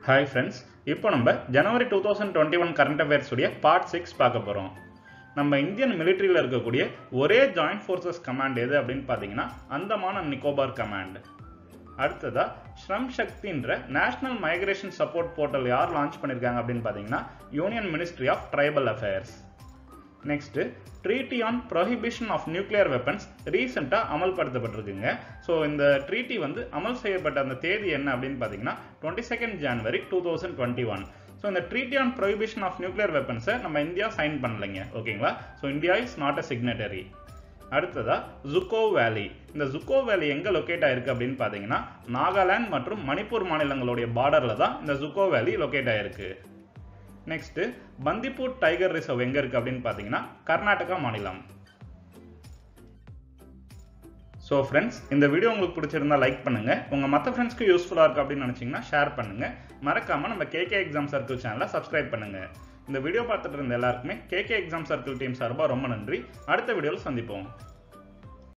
hi friends இப்போ நம்ம January two thousand twenty one current affairs உடைய பார்ட் சிக்ஸ் பார்க்க போகிறோம் நம்ம இந்தியன் மிலிட்ரியில் இருக்கக்கூடிய ஒரே ஜாயிண்ட் ஃபோர்ஸஸ் கமாண்ட் எது அப்படின்னு பார்த்தீங்கன்னா அந்தமான நிக்கோபார் கமாண்ட் அடுத்ததா ஸ்ரம் சக்தின்ற நேஷனல் மைக்ரேஷன் சப்போர்ட் போர்ட்டல் யார் லான்ச் பண்ணியிருக்காங்க அப்படின்னு பார்த்தீங்கன்னா union ministry of tribal affairs next treaty on prohibition of nuclear weapons ரீசெண்டாக அமல்படுத்தப்பட்டிருக்குங்க ஸோ இந்த ட்ரீட்டி வந்து அமல் செய்யப்பட்ட அந்த தேதி என்ன அப்படின்னு பார்த்தீங்கன்னா twenty second January two thousand twenty one so இந்த treaty on prohibition of nuclear வெப்பன்ஸை நம்ம இந்தியா சைன் பண்ணலைங்க ஓகேங்களா so India is not a signatory அடுத்ததா ஜுக்கோ வேலி இந்த ஜுக்கோ வேலி எங்க லொக்கேட் ஆயிருக்கு அப்படின்னு பார்த்தீங்கன்னா நாகாலாந்து மற்றும் மணிப்பூர் மாநிலங்களுடைய பார்டர்ல தான் இந்த ஜுக்கோ வேலி லொக்கேட் ஆயிருக்கு நெக்ஸ்ட் பந்திப்பூர் டைகர் ரிசர்வ் எங்க இருக்கு அப்படின்னு பார்த்தீங்கன்னா கர்நாடகா மாநிலம் ஸோ ஃப்ரெண்ட்ஸ் இந்த வீடியோ உங்களுக்கு பிடிச்சிருந்தா லைக் பண்ணுங்க உங்க மற்ற ஃப்ரெண்ட்ஸ்க்கு யூஸ்ஃபுல்லாக இருக்கு அப்படின்னு நினைச்சீங்கன்னா ஷேர் பண்ணுங்க மறக்காம நம்ம கேகே எக்ஸாம் சர்க்கிள் சேனலை சப்ஸ்கிரைப் பண்ணுங்க இந்த வீடியோ பார்த்துட்டு இருந்த எல்லாருக்குமே கேகே எக்ஸாம் சர்க்கிள் டீம் சார்பாக ரொம்ப நன்றி அடுத்த வீடியோவில் சந்திப்போம்